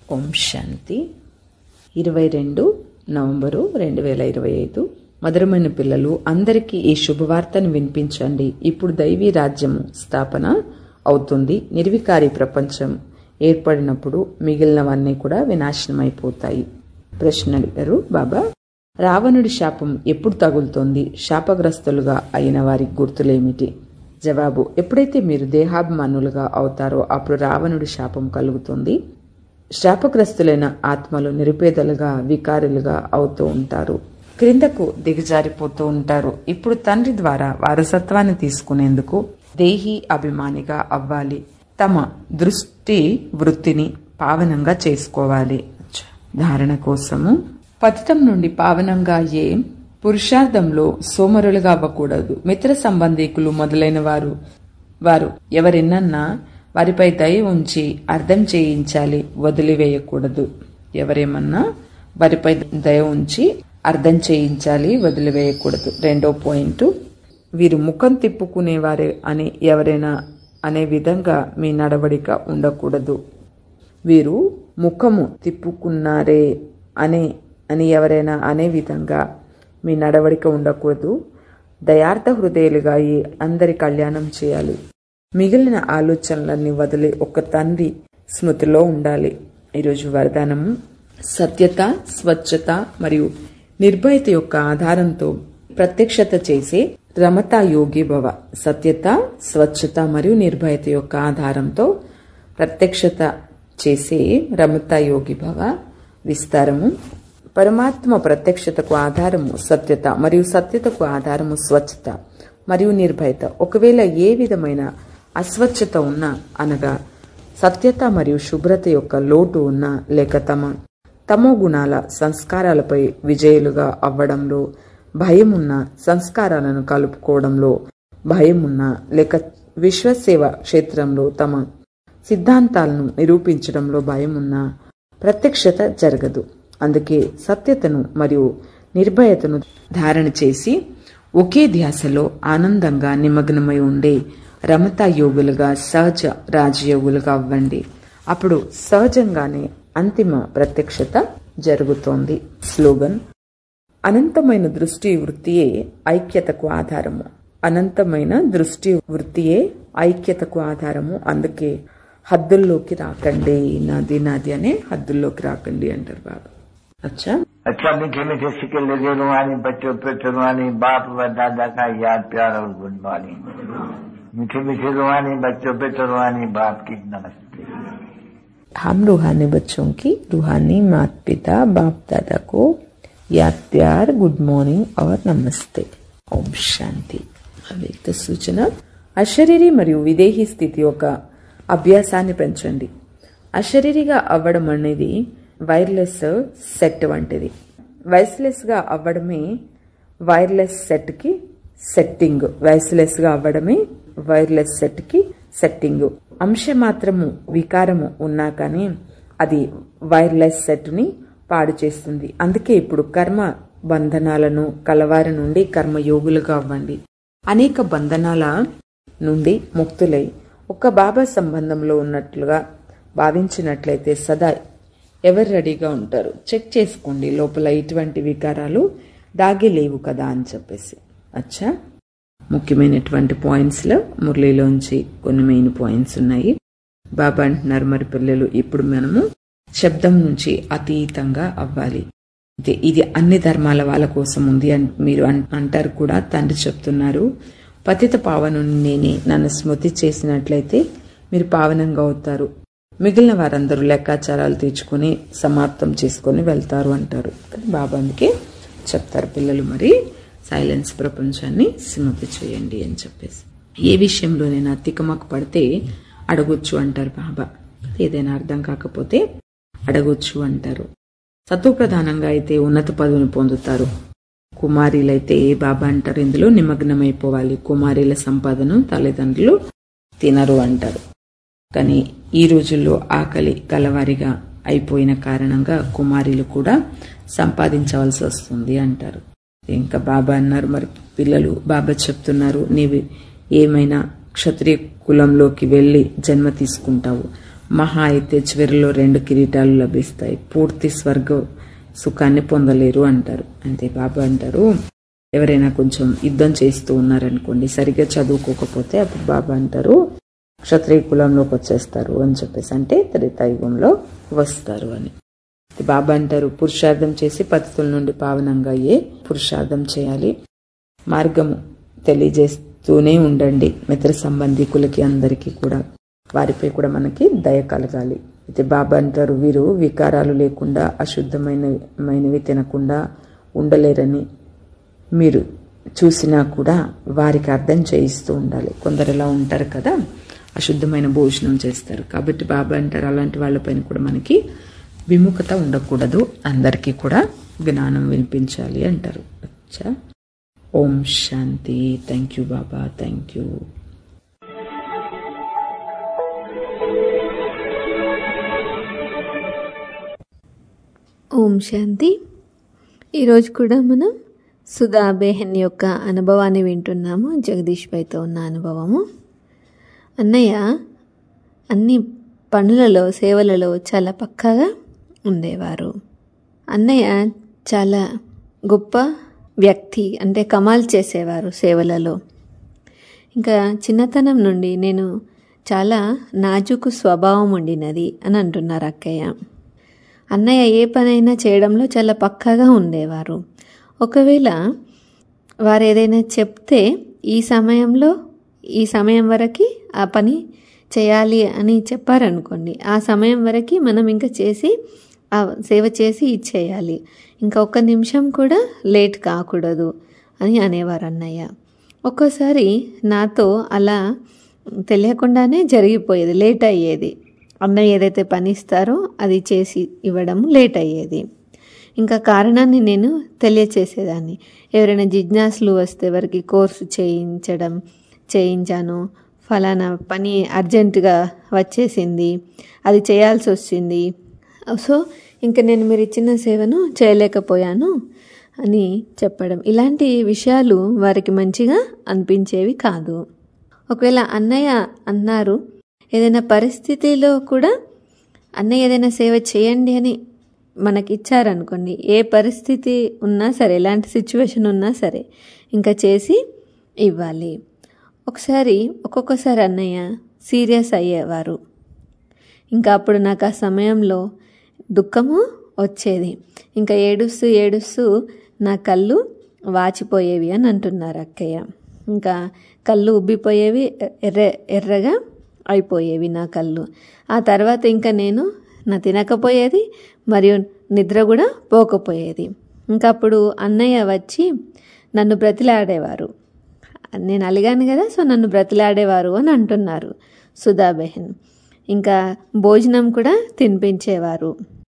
ఓం శాంతి ఇరవై రెండు నవంబరు రెండు వేల ఇరవై ఐదు మధురమైన పిల్లలు అందరికీ ఈ శుభవార్తను వినిపించండి ఇప్పుడు దైవీ రాజ్యము స్థాపన అవుతుంది నిర్వికారి ప్రపంచం ఏర్పడినప్పుడు మిగిలినవన్నీ కూడా వినాశనమైపోతాయి ప్రశ్న అడిగారు బాబా రావణుడి శాపం ఎప్పుడు తగులుతోంది శాపగ్రస్తులుగా అయిన వారి గుర్తులేమిటి జవాబు ఎప్పుడైతే మీరు దేహాభిమానులుగా అవుతారో అప్పుడు రావణుడి శాపం కలుగుతుంది శాపగ్రస్తులైన ఆత్మలు నిరుపేదలుగా వికారులుగా అవుతూ ఉంటారు క్రిందకు దిగజారిపోతూ ఉంటారు ఇప్పుడు తండ్రి ద్వారా వారసత్వాన్ని తీసుకునేందుకు దేహి అభిమానిగా అవ్వాలి తమ దృష్టి వృత్తిని పావనంగా చేసుకోవాలి ధారణ కోసము పతితం నుండి పావనంగా అయ్యే పురుషార్థంలో సోమరులుగా అవ్వకూడదు మిత్ర సంబంధికులు మొదలైన వారు వారు ఎవరినన్నా వారిపై దయ ఉంచి అర్థం చేయించాలి వదిలివేయకూడదు ఎవరేమన్నా వారిపై దయ ఉంచి అర్థం చేయించాలి వదిలివేయకూడదు రెండో పాయింట్ వీరు ముఖం తిప్పుకునేవారే అని ఎవరైనా అనే విధంగా మీ నడవడిక ఉండకూడదు వీరు ముఖము తిప్పుకున్నారే అనే అని ఎవరైనా అనే విధంగా మీ నడవడిక ఉండకూడదు దయార్థ హృదయాలుగా అయి అందరి కళ్యాణం చేయాలి మిగిలిన ఆలోచనలన్నీ వదిలి ఒక తండ్రి స్మృతిలో ఉండాలి ఈరోజు వరదానము సత్యత స్వచ్ఛత మరియు నిర్భయత యొక్క ఆధారంతో ప్రత్యక్షత చేసే రమతా యోగి భవ సత్యత స్వచ్ఛత మరియు నిర్భయత యొక్క ఆధారంతో ప్రత్యక్షత చేసే రమతా యోగి భవ విస్తారము పరమాత్మ ప్రత్యక్షతకు ఆధారము సత్యత మరియు సత్యతకు ఆధారము స్వచ్ఛత మరియు నిర్భయత ఒకవేళ ఏ విధమైన అస్వచ్ఛత ఉన్నా అనగా సత్యత మరియు శుభ్రత యొక్క లోటు ఉన్నా లేక తమ తమో గుణాల సంస్కారాలపై విజయులుగా అవ్వడంలో భయమున్న సంస్కారాలను కలుపుకోవడంలో భయమున్న లేక విశ్వసేవ క్షేత్రంలో తమ సిద్ధాంతాలను నిరూపించడంలో భయమున్న ప్రత్యక్షత జరగదు అందుకే సత్యతను మరియు నిర్భయతను ధారణ చేసి ఒకే ధ్యాసలో ఆనందంగా నిమగ్నమై ఉండే రమతా యోగులుగా సహజ రాజయోగులుగా అవ్వండి అప్పుడు సహజంగానే అంతిమ ప్రత్యక్షత జరుగుతోంది స్లోగన్ అనంతమైన దృష్టి వృత్తియే ఐక్యతకు ఆధారము అనంతమైన దృష్టి వృత్తియే ఐక్యతకు ఆధారము అందుకే హద్దుల్లోకి రాకండి నాది నాది అనే హద్దుల్లోకి రాకండి అంటారు బాబా అచ్చా अच्छा मीठे मीठे सिक्के लगे रुहानी बच्चों पे रुहानी बाप व दादा का याद प्यार और गुड मॉर्निंग मीठे मीठे रुहानी बच्चों पे रुहानी बाप की नमस्ते हम रूहानी बच्चों की रूहानी माता पिता बाप दादा को याद प्यार गुड मॉर्निंग और नमस्ते ఓం శాంతి అవ్యక్త సూచన అశరీరి మరియు విదేహీ స్థితి యొక్క అభ్యాసాన్ని పెంచండి అశరీరిగా అవ్వడం అనేది వైర్లెస్ సెట్ వంటిది వైర్లెస్గా అవ్వడమే వైర్లెస్ సెట్కి సెట్టింగ్ వైర్లెస్గా అవ్వడమే వైర్లెస్ సెట్కి సెట్టింగ్ అంశ మాత్రము వికారము ఉన్నా కానీ అది వైర్లెస్ సెట్ని పాడు చేస్తుంది అందుకే ఇప్పుడు కర్మ బంధనాలను కలవారి నుండి కర్మయోగులుగా అవ్వండి అనేక బంధనాల నుండి ముక్తులై ఒక్క బాబా సంబంధంలో ఉన్నట్లుగా భావించినట్లయితే సదా ఎవరు రెడీగా ఉంటారు చెక్ చేసుకోండి లోపల ఇటువంటి వికారాలు దాగి లేవు కదా అని చెప్పేసి అచ్చా ముఖ్యమైనటువంటి పాయింట్స్లో మురళీలోంచి కొన్ని మెయిన్ పాయింట్స్ ఉన్నాయి బాబా అంటున్నారు మరి పిల్లలు ఇప్పుడు మనము శబ్దం నుంచి అతీతంగా అవ్వాలి ఇది ఇది అన్ని ధర్మాల వాళ్ళ కోసం ఉంది అని మీరు అంటారు కూడా తండ్రి చెప్తున్నారు పతిత పావను నేనే నన్ను స్మృతి చేసినట్లయితే మీరు పావనంగా అవుతారు మిగిలిన వారందరూ లెక్కాచారాలు తీర్చుకొని సమాప్తం చేసుకొని వెళ్తారు అంటారు బాబా అందుకే చెప్తారు పిల్లలు మరి సైలెన్స్ ప్రపంచాన్ని స్మృతి చేయండి అని చెప్పేసి ఏ విషయంలోనైనా తికమక పడితే అడగొచ్చు అంటారు బాబా ఏదైనా అర్థం కాకపోతే అడగొచ్చు అంటారు సత్వ ప్రధానంగా అయితే ఉన్నత పదవిని పొందుతారు కుమారీలైతే ఏ బాబా అంటారు ఇందులో నిమగ్నమైపోవాలి కుమారీల సంపాదన తల్లిదండ్రులు తినరు అంటారు కానీ ఈ రోజుల్లో ఆకలి కలవారిగా అయిపోయిన కారణంగా కుమారీలు కూడా సంపాదించవలసి వస్తుంది అంటారు ఇంకా బాబా అన్నారు మరి పిల్లలు బాబా చెప్తున్నారు నీవు ఏమైనా క్షత్రియ కులంలోకి వెళ్ళి జన్మ తీసుకుంటావు మహా అయితే చివరిలో రెండు కిరీటాలు లభిస్తాయి పూర్తి స్వర్గ సుఖాన్ని పొందలేరు అంటారు అంటే బాబా అంటారు ఎవరైనా కొంచెం యుద్ధం చేస్తూ ఉన్నారనుకోండి సరిగ్గా చదువుకోకపోతే అప్పుడు బాబా అంటారు క్షత్రియ కులంలోకి వచ్చేస్తారు అని చెప్పేసి అంటే త్రేతాయుగంలో వస్తారు అని బాబా అంటారు పురుషార్థం చేసి పతితుల నుండి పావనంగా అయ్యే పురుషార్థం చేయాలి మార్గము తెలియజేస్తూనే ఉండండి మిత్ర సంబంధికులకి అందరికీ కూడా వారిపై కూడా మనకి దయ కలగాలి అయితే బాబా అంటారు వీరు వికారాలు లేకుండా అశుద్ధమైనవి తినకుండా ఉండలేరని మీరు చూసినా కూడా వారికి అర్థం చేయిస్తూ ఉండాలి కొందరు ఎలా ఉంటారు కదా అశుద్ధమైన భోజనం చేస్తారు కాబట్టి బాబా అంటారు అలాంటి వాళ్ళపైన కూడా మనకి విముఖత ఉండకూడదు అందరికీ కూడా జ్ఞానం వినిపించాలి అంటారు అచ్చా ఓం శాంతి థ్యాంక్ యూ బాబా థ్యాంక్ యూ ఓం శాంతి ఈరోజు కూడా మనం సుధా బేహన్ యొక్క అనుభవాన్ని వింటున్నాము జగదీష్ భాయ్తో ఉన్న అనుభవము అన్నయ్య అన్ని పనులలో సేవలలో చాలా పక్కాగా ఉండేవారు అన్నయ్య చాలా గొప్ప వ్యక్తి అంటే కమాల్ చేసేవారు సేవలలో ఇంకా చిన్నతనం నుండి నేను చాలా నాజుకు స్వభావం ఉండినది అని అంటున్నారు అక్కయ్య అన్నయ్య ఏ పనైనా చేయడంలో చాలా పక్కాగా ఉండేవారు ఒకవేళ వారు ఏదైనా చెప్తే ఈ సమయంలో ఈ సమయం వరకు ఆ పని చేయాలి అని చెప్పారనుకోండి ఆ సమయం వరకు మనం ఇంకా చేసి ఆ సేవ చేసి ఇచ్చేయాలి ఇంకా ఒక్క నిమిషం కూడా లేట్ కాకూడదు అని అనేవారు అన్నయ్య ఒక్కోసారి నాతో అలా తెలియకుండానే జరిగిపోయేది లేట్ అయ్యేది అన్నయ్య ఏదైతే పని ఇస్తారో అది చేసి ఇవ్వడం లేట్ అయ్యేది ఇంకా కారణాన్ని నేను తెలియచేసేదాన్ని ఎవరైనా జిజ్ఞాసులు వస్తే వారికి కోర్సు చేయించడం చేయించాను ఫలానా పని అర్జెంటుగా వచ్చేసింది అది చేయాల్సి వచ్చింది సో ఇంకా నేను మీరు ఇచ్చిన సేవను చేయలేకపోయాను అని చెప్పడం ఇలాంటి విషయాలు వారికి మంచిగా అనిపించేవి కాదు ఒకవేళ అన్నయ్య అన్నారు ఏదైనా పరిస్థితిలో కూడా అన్నయ్య ఏదైనా సేవ చేయండి అని మనకి ఇచ్చారనుకోండి ఏ పరిస్థితి ఉన్నా సరే ఎలాంటి సిచ్యువేషన్ ఉన్నా సరే ఇంకా చేసి ఇవ్వాలి ఒకసారి ఒక్కొక్కసారి అన్నయ్య సీరియస్ అయ్యేవారు ఇంకా అప్పుడు నాకు ఆ సమయంలో దుఃఖము వచ్చేది ఇంకా ఏడుస్తూ ఏడుస్తూ నా కళ్ళు వాచిపోయేవి అని అంటున్నారు అక్కయ్య ఇంకా కళ్ళు ఉబ్బిపోయేవి ఎర్ర ఎర్రగా అయిపోయేవి నా కళ్ళు ఆ తర్వాత ఇంకా నేను నా తినకపోయేది మరియు నిద్ర కూడా పోకపోయేది ఇంకా అప్పుడు అన్నయ్య వచ్చి నన్ను బ్రతిలాడేవారు నేను అలిగాను కదా సో నన్ను బ్రతిలాడేవారు అని అంటున్నారు సుధాబెహన్ ఇంకా భోజనం కూడా తినిపించేవారు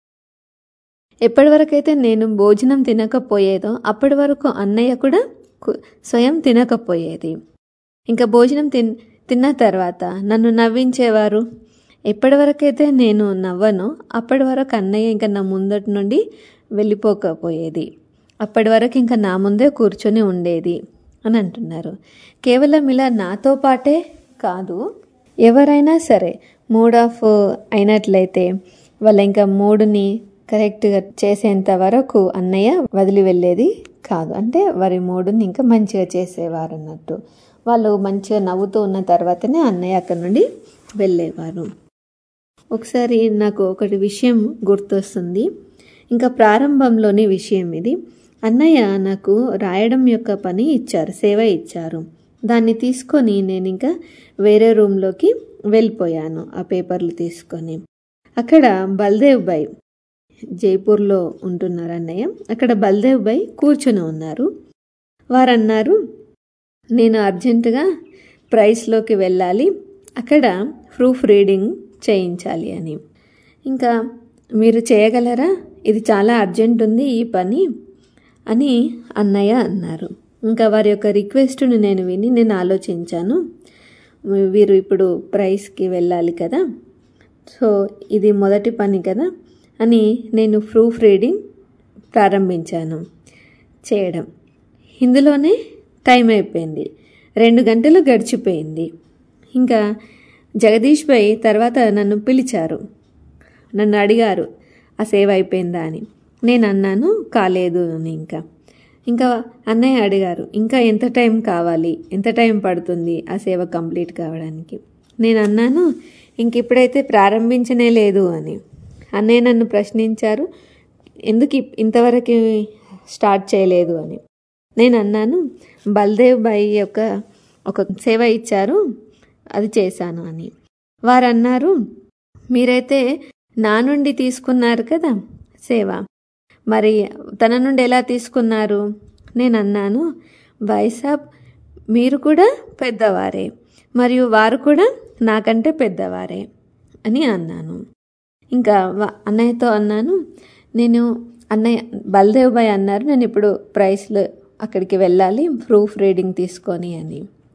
ఎప్పటి వరకైతే నేను భోజనం తినకపోయేదో అప్పటి వరకు అన్నయ్య కూడా స్వయం తినకపోయేది ఇంకా భోజనం తిన్ తిన్న తర్వాత నన్ను నవ్వించేవారు ఎప్పటి వరకైతే నేను నవ్వనో అప్పటి వరకు అన్నయ్య ఇంకా నా ముందటి నుండి వెళ్ళిపోకపోయేది అప్పటి వరకు ఇంకా నా ముందే కూర్చొని ఉండేది అని అంటున్నారు కేవలం ఇలా నాతో పాటే కాదు ఎవరైనా సరే మూడ్ ఆఫ్ అయినట్లయితే వాళ్ళ ఇంకా మూడుని కరెక్ట్గా చేసేంత వరకు అన్నయ్య వదిలి వెళ్ళేది కాదు అంటే వారి మూడుని ఇంకా మంచిగా చేసేవారు అన్నట్టు వాళ్ళు మంచిగా నవ్వుతూ ఉన్న తర్వాతనే అన్నయ్య అక్కడి నుండి వెళ్ళేవారు ఒకసారి నాకు ఒకటి విషయం గుర్తొస్తుంది ఇంకా ప్రారంభంలోని విషయం ఇది అన్నయ్య నాకు రాయడం యొక్క పని ఇచ్చారు సేవ ఇచ్చారు దాన్ని తీసుకొని నేను ఇంకా వేరే రూమ్లోకి వెళ్ళిపోయాను ఆ పేపర్లు తీసుకొని అక్కడ బల్దేవ్ బాయ్ జైపూర్లో ఉంటున్నారు అన్నయ్య అక్కడ బల్దేవ్ బాయ్ కూర్చొని ఉన్నారు వారు అన్నారు నేను అర్జెంటుగా ప్రైస్లోకి వెళ్ళాలి అక్కడ ప్రూఫ్ రీడింగ్ చేయించాలి అని ఇంకా మీరు చేయగలరా ఇది చాలా అర్జెంట్ ఉంది ఈ పని అని అన్నయ్య అన్నారు ఇంకా వారి యొక్క రిక్వెస్ట్ను నేను విని నేను ఆలోచించాను వీరు ఇప్పుడు ప్రైస్కి వెళ్ళాలి కదా సో ఇది మొదటి పని కదా అని నేను ప్రూఫ్ రీడింగ్ ప్రారంభించాను చేయడం ఇందులోనే టైం అయిపోయింది రెండు గంటలు గడిచిపోయింది ఇంకా జగదీష్ భాయ్ తర్వాత నన్ను పిలిచారు నన్ను అడిగారు ఆ సేవ అయిపోయిందా అని నేను అన్నాను కాలేదు అని ఇంకా ఇంకా అన్నయ్య అడిగారు ఇంకా ఎంత టైం కావాలి ఎంత టైం పడుతుంది ఆ సేవ కంప్లీట్ కావడానికి నేను అన్నాను ఇంక ఇప్పుడైతే ప్రారంభించనే లేదు అని అన్నయ్య నన్ను ప్రశ్నించారు ఎందుకు ఇప్- ఇంతవరకు స్టార్ట్ చేయలేదు అని నేను అన్నాను బల్దేవ్ బాయి యొక్క ఒక సేవ ఇచ్చారు అది చేశాను అని వారు అన్నారు మీరైతే నా నుండి తీసుకున్నారు కదా సేవ మరి తన నుండి ఎలా తీసుకున్నారు నేను అన్నాను వైసాబ్ మీరు కూడా పెద్దవారే మరియు వారు కూడా నాకంటే పెద్దవారే అని అన్నాను ఇంకా వా- అన్నయ్యతో అన్నాను నేను అన్నయ్య బల్దేవ్ బాయ్ అన్నారు నేను ఇప్పుడు ప్రైస్లో అక్కడికి వెళ్ళాలి ప్రూఫ్ రీడింగ్ తీసుకొని అని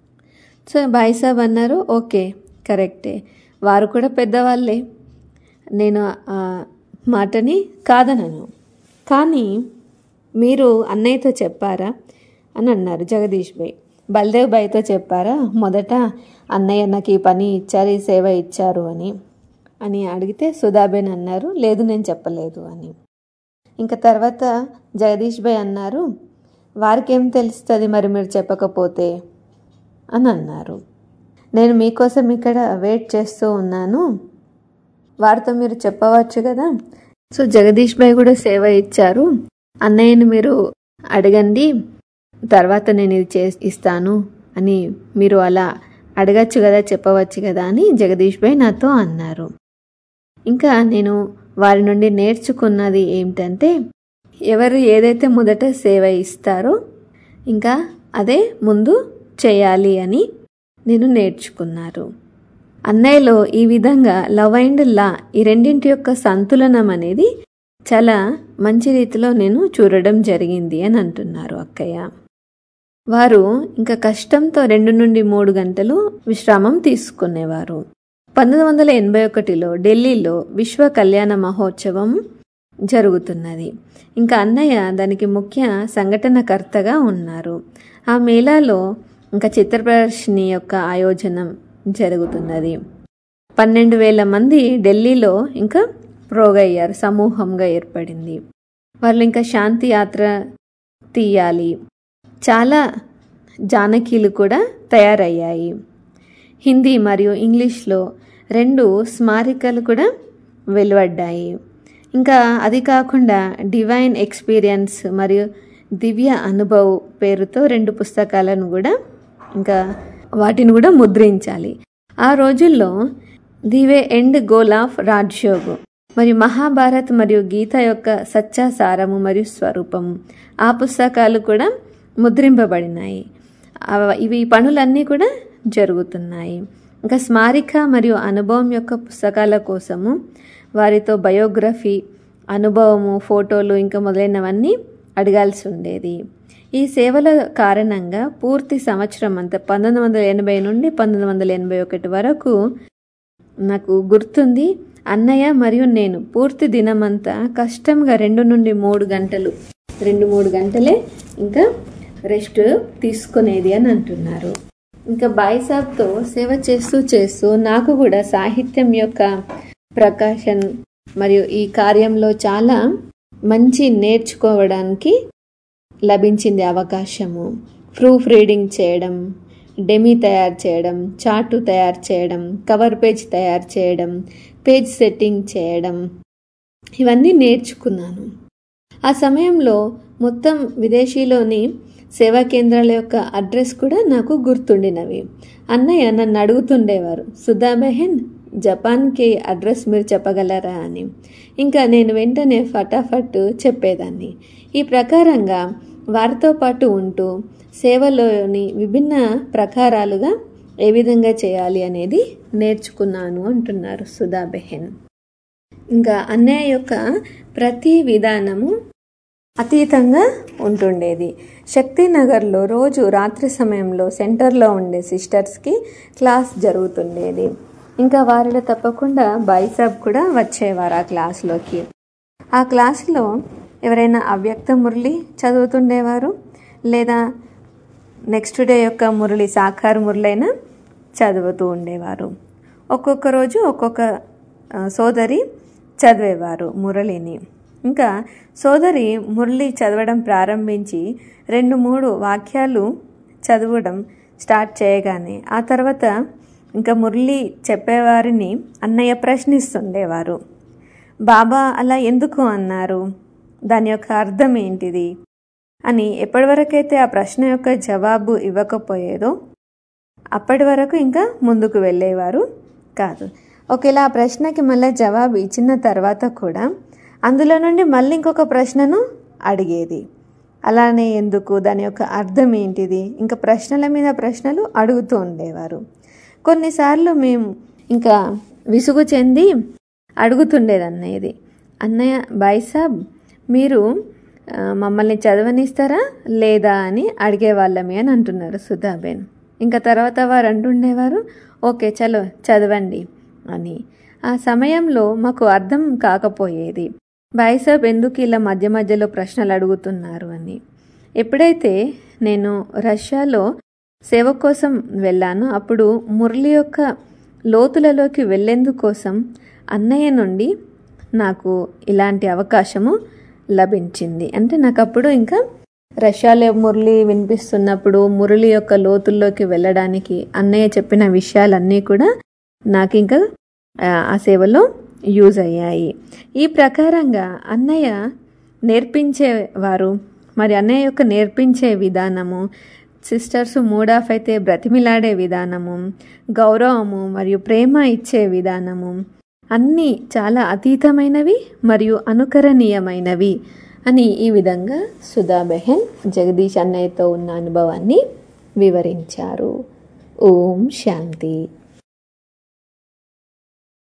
సో బాయ్ సాబ్ అన్నారు ఓకే కరెక్టే వారు కూడా పెద్దవాళ్ళే నేను ఆ మాటని కాదనను కానీ మీరు అన్నయ్యతో చెప్పారా అని అన్నారు జగదీష్ భాయ్ బల్దేవ్ భాయ్తో చెప్పారా మొదట అన్నయ్య నాకు ఈ పని ఇచ్చారు ఈ సేవ ఇచ్చారు అని అని అడిగితే సుధాబేన్ అన్నారు లేదు నేను చెప్పలేదు అని ఇంకా తర్వాత జగదీష్ భాయ్ అన్నారు వారికి ఏం తెలుస్తుంది మరి మీరు చెప్పకపోతే అని అన్నారు నేను మీకోసం ఇక్కడ వెయిట్ చేస్తూ ఉన్నాను వారితో మీరు చెప్పవచ్చు కదా సో జగదీష్ భాయ్ కూడా సేవ ఇచ్చారు అన్నయ్యని మీరు అడగండి తర్వాత నేను ఇది చే ఇస్తాను అని మీరు అలా అడగచ్చు కదా చెప్పవచ్చు కదా అని జగదీష్ భాయ్ నాతో అన్నారు ఇంకా నేను వారి నుండి నేర్చుకున్నది ఏమిటంటే ఎవరు ఏదైతే మొదట సేవ ఇస్తారో ఇంకా అదే ముందు చేయాలి అని నేను నేర్చుకున్నారు అన్నయ్యలో ఈ విధంగా లవ్ అండ్ లా ఈ రెండింటి యొక్క సంతులనం అనేది చాలా మంచి రీతిలో నేను చూడడం జరిగింది అని అంటున్నారు అక్కయ్య వారు ఇంకా కష్టంతో రెండు నుండి మూడు గంటలు విశ్రామం తీసుకునేవారు పంతొమ్మిది వందల ఎనభై ఒకటిలో ఢిల్లీలో విశ్వ కళ్యాణ మహోత్సవం జరుగుతున్నది ఇంకా అన్నయ్య దానికి ముఖ్య సంఘటనకర్తగా ఉన్నారు ఆ మేళాలో ఇంకా చిత్ర ప్రదర్శిని యొక్క ఆయోజనం జరుగుతున్నది పన్నెండు వేల మంది ఢిల్లీలో ఇంకా ప్రోగయ్యారు సమూహంగా ఏర్పడింది వాళ్ళు ఇంకా శాంతి యాత్ర తీయాలి చాలా జానకీలు కూడా తయారయ్యాయి హిందీ మరియు ఇంగ్లీష్లో రెండు స్మారికలు కూడా వెలువడ్డాయి ఇంకా అది కాకుండా డివైన్ ఎక్స్పీరియన్స్ మరియు దివ్య అనుభవ్ పేరుతో రెండు పుస్తకాలను కూడా ఇంకా వాటిని కూడా ముద్రించాలి ఆ రోజుల్లో the way and goal of Rajyog మరియు మహాభారత్ మరియు గీత యొక్క సత్యాసారము మరియు స్వరూపము ఆ పుస్తకాలు కూడా ముద్రింపబడినాయి అవ- ఇవి ఈ పనులన్నీ కూడా జరుగుతున్నాయి ఇంకా స్మారిక మరియు అనుభవం యొక్క పుస్తకాల కోసము వారితో బయోగ్రఫీ అనుభవము ఫోటోలు ఇంకా మొదలైనవన్నీ అడగాల్సి ఉండేది ఈ సేవల కారణంగా పూర్తి సంవత్సరం అంతా పంతొమ్మిది వందల ఎనభై నుండి పంతొమ్మిది వందల ఎనభై ఒకటి వరకు నాకు గుర్తుంది అన్నయ్య మరియు నేను పూర్తి దినమంతా కష్టంగా రెండు నుండి మూడు గంటలు రెండు మూడు గంటలే ఇంకా రెస్ట్ తీసుకునేది అని అంటున్నారు ఇంకా బాయ్ సాబ్తో సేవ చేస్తూ చేస్తూ నాకు కూడా సాహిత్యం యొక్క ప్రకాశం మరియు ఈ కార్యంలో చాలా మంచి నేర్చుకోవడానికి లభించింది అవకాశము ప్రూఫ్ రీడింగ్ చేయడం డెమీ తయారు చేయడం చార్టు తయారు చేయడం కవర్ పేజ్ తయారు చేయడం పేజ్ సెట్టింగ్ చేయడం ఇవన్నీ నేర్చుకున్నాను ఆ సమయంలో మొత్తం విదేశీలోని సేవా కేంద్రాల యొక్క అడ్రస్ కూడా నాకు గుర్తుండినవి అన్నయ్య నన్ను అడుగుతుండేవారు సుధా బెహెన్ జపాన్కి అడ్రస్ మీరు చెప్పగలరా అని ఇంకా నేను వెంటనే ఫటాఫట్ చెప్పేదాన్ని ఈ ప్రకారంగా వారితో పాటు ఉంటూ సేవలోని విభిన్న ప్రకారాలుగా ఏ విధంగా చేయాలి అనేది నేర్చుకున్నాను అంటున్నారు సుధా బెహెన్ ఇంకా అన్నయ్య యొక్క ప్రతి విధానము అతీతంగా ఉంటుండేది శక్తినగర్లో రోజు రాత్రి సమయంలో సెంటర్లో ఉండే సిస్టర్స్కి క్లాస్ జరుగుతుండేది ఇంకా వారిలో తప్పకుండా బైసాబ్ కూడా వచ్చేవారు ఆ క్లాస్లోకి ఆ క్లాస్లో ఎవరైనా అవ్యక్త మురళి చదువుతుండేవారు లేదా నెక్స్ట్ డే యొక్క మురళి సాకార మురళైనా చదువుతూ ఉండేవారు ఒక్కొక్క రోజు ఒక్కొక్క ఆ, సోదరి చదివేవారు మురళిని ఇంకా సోదరి మురళి చదవడం ప్రారంభించి రెండు మూడు వాక్యాలు చదవడం స్టార్ట్ చేయగానే ఆ తర్వాత ఇంకా మురళి చెప్పేవారిని అన్నయ్య ప్రశ్నిస్తుండేవారు బాబా అలా ఎందుకు అన్నారు దాని యొక్క అర్థం ఏంటిది అని ఎప్పటివరకైతే ఆ ప్రశ్న యొక్క జవాబు ఇవ్వకపోయేదో అప్పటి వరకు ఇంకా ముందుకు వెళ్ళేవారు కాదు ఒకవేళ ఆ ప్రశ్నకి మళ్ళీ జవాబు ఇచ్చిన తర్వాత కూడా అందులో నుండి మళ్ళీ ఇంకొక ప్రశ్నను అడిగేది అలానే ఎందుకు దాని యొక్క అర్థం ఏంటిది ఇంకా ప్రశ్నల మీద ప్రశ్నలు అడుగుతూ ఉండేవారు కొన్నిసార్లు మేము ఇంకా విసుగు చెంది అడుగుతుండేది అన్నయ్యది అన్నయ్య బాయ్ సాబ్ మీరు ఆ, మమ్మల్ని చదవనిస్తారా లేదా అని అడిగేవాళ్ళమే అని అంటున్నారు సుధాబేన్ ఇంకా తర్వాత వారు అంటుండేవారు ఓకే చలో చదవండి అని ఆ సమయంలో మాకు అర్థం కాకపోయేది బాయ్ సాబ్ ఎందుకు ఇలా మధ్య మధ్యలో ప్రశ్నలు అడుగుతున్నారు అని ఎప్పుడైతే నేను రష్యాలో సేవ కోసం వెళ్ళానో అప్పుడు మురళి యొక్క లోతులలోకి వెళ్ళేందుకోసం అన్నయ్య నుండి నాకు ఇలాంటి అవకాశము లభించింది అంటే నాకు అప్పుడు ఇంకా రష్యాలో మురళి వినిపిస్తున్నప్పుడు మురళి యొక్క లోతుల్లోకి వెళ్ళడానికి అన్నయ్య చెప్పిన విషయాలన్నీ కూడా నాకు ఇంకా ఆ, ఆ సేవలో యూజ్ అయ్యాయి ఈ ప్రకారంగా అన్నయ్య నేర్పించేవారు మరి అన్నయ్య యొక్క నేర్పించే విధానము సిస్టర్స్ మూడ్ ఆఫ్ అయితే బ్రతిమిలాడే విధానము గౌరవము మరియు ప్రేమ ఇచ్చే విధానము అన్నీ చాలా అతీతమైనవి మరియు అనుకరణీయమైనవి అని ఈ విధంగా సుధా బెహెన్ జగదీష్ అన్నయ్యతో ఉన్న అనుభవాన్ని వివరించారు ఓం శాంతి